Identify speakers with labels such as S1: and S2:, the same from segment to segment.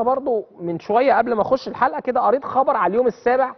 S1: برضو من شويه قبل ما اخش الحلقه كده قريت خبر على اليوم السابع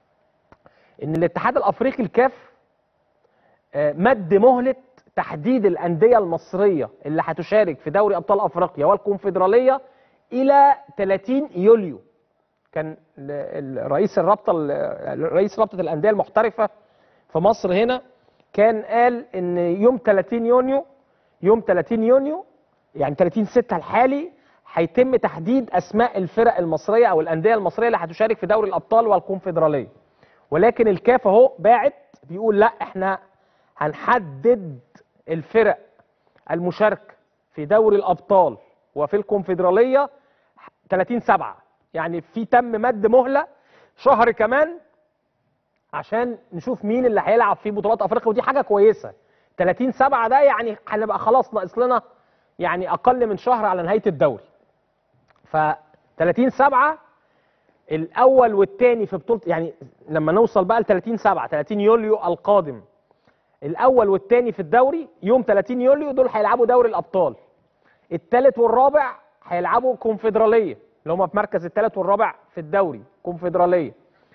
S1: ان الاتحاد الافريقي الكاف آه، مد مهله تحديد الانديه المصريه اللي هتشارك في دوري ابطال افريقيا والكونفدراليه الى 30 يوليو كان ال- ال- رئيس الرابطه ال- رئيس رابطه الانديه المحترفه في مصر هنا كان قال ان يوم 30 يونيو يوم 30 يونيو يعني 30 6 الحالي هيتم تحديد اسماء الفرق المصريه او الانديه المصريه اللي هتشارك في دوري الابطال والكونفدراليه ولكن الكاف اهو باعت بيقول لا احنا هنحدد الفرق المشاركه في دوري الابطال وفي الكونفدراليه 30 7 يعني في تم مد مهله شهر كمان عشان نشوف مين اللي هيلعب في بطولات افريقيا ودي حاجه كويسه 30 7 ده يعني هنبقى خلاص ناقص لنا يعني اقل من شهر على نهايه الدوري ف 30 7 الاول والثاني في بطوله يعني لما نوصل بقى ل 30 7 30 يوليو القادم الاول والثاني في الدوري يوم 30 يوليو دول هيلعبوا دوري الابطال الثالث والرابع هيلعبوا كونفدراليه اللي هم في مركز الثالث والرابع في الدوري كونفدراليه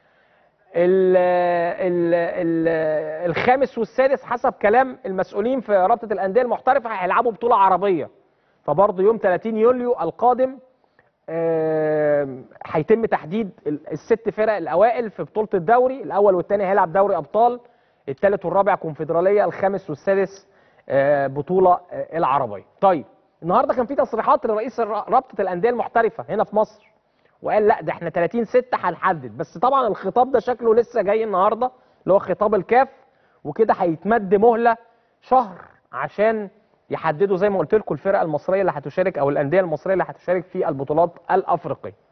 S1: ال ال ال الخامس والسادس حسب كلام المسؤولين في رابطه الانديه المحترفه هيلعبوا بطوله عربيه فبرضه يوم 30 يوليو القادم آم، هيتم تحديد ال- الست فرق الاوائل في بطوله الدوري الاول والثاني هيلعب دوري ابطال الثالث والرابع كونفدراليه الخامس والسادس آه، بطوله آه، العربيه طيب النهارده كان في تصريحات لرئيس الر- رابطه الانديه المحترفه هنا في مصر وقال لا ده احنا 30 6 هنحدد بس طبعا الخطاب ده شكله لسه جاي النهارده اللي هو خطاب الكاف وكده هيتمد مهله شهر عشان يحددوا زي ما قلت لكم الفرق المصريه اللي هتشارك او الانديه المصريه اللي هتشارك في البطولات الافريقيه